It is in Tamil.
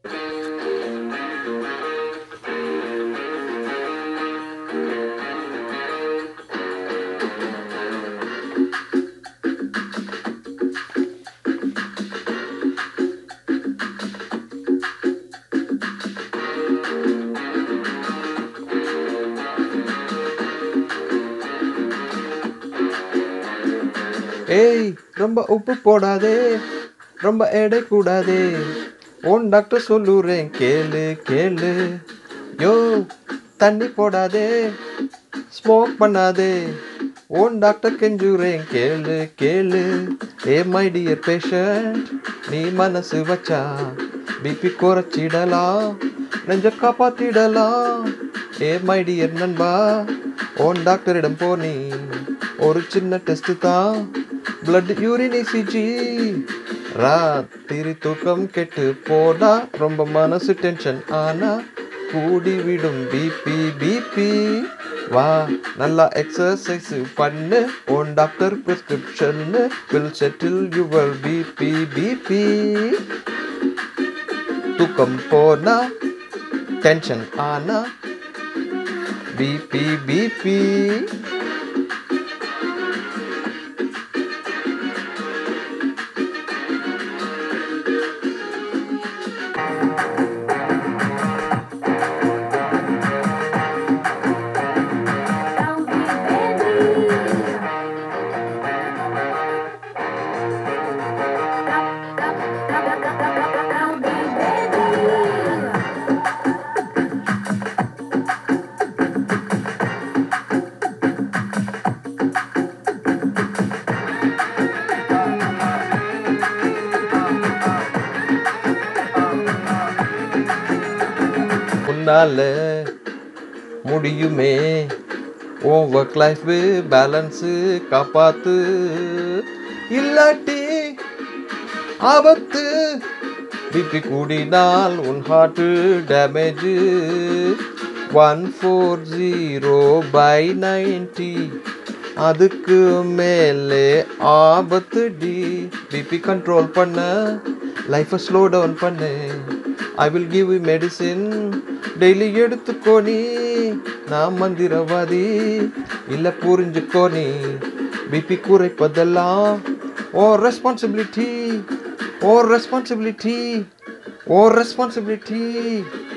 ஏய் ரொம்ப உப்பு போடாதே ரொம்ப எடை கூடாதே உன் டாக்டர் சொல்லுறேன் கேளு கேளு யோ தண்ணி போடாதே ஸ்மோக் பண்ணாதே உன் டாக்டர் கெஞ்சுறேன் கேளு கேளு ஏ மை டியர் பேஷண்ட் நீ மனசு வச்சா பிபி குறைச்சிடலாம் நெஞ்ச காப்பாத்திடலாம் ஏ மை டியர் நண்பா உன் டாக்டரிடம் போனி ஒரு சின்ன டெஸ்ட் தான் பிளட் யூரின் இசிஜி ராத்திரி தூக்கம் கெட்டு போனா ரொம்ப மனசு டென்ஷன் ஆனா கூடி விடும் பிபி பிபி வா நல்லா எக்ஸசைஸ் பண்ணு உன் doctor prescription will settle your BP BP தூக்கம் போனா டென்ஷன் ஆனா பிபி பிபி உன்னால முடியுமே உன் ஒர்க் லைஃப் பேலன்ஸு காப்பாத்து இல்லாட்டி ஆபத்து பிபி கூடினால் உன் heart damage one four zero by ninety அதுக்கு மேலே ஆபத்து டி பிபி கண்ட்ரோல் பண்ண லைஃப்பை ஸ்லோ டவுன் பண்ணு I will give you medicine daily எடுத்துக்கோ நீ நான் மந்திரவாதி இல்லை புரிஞ்சுக்கோ நீ பிபி குறைப்பதெல்லாம் oh responsibility oh responsibility oh responsibility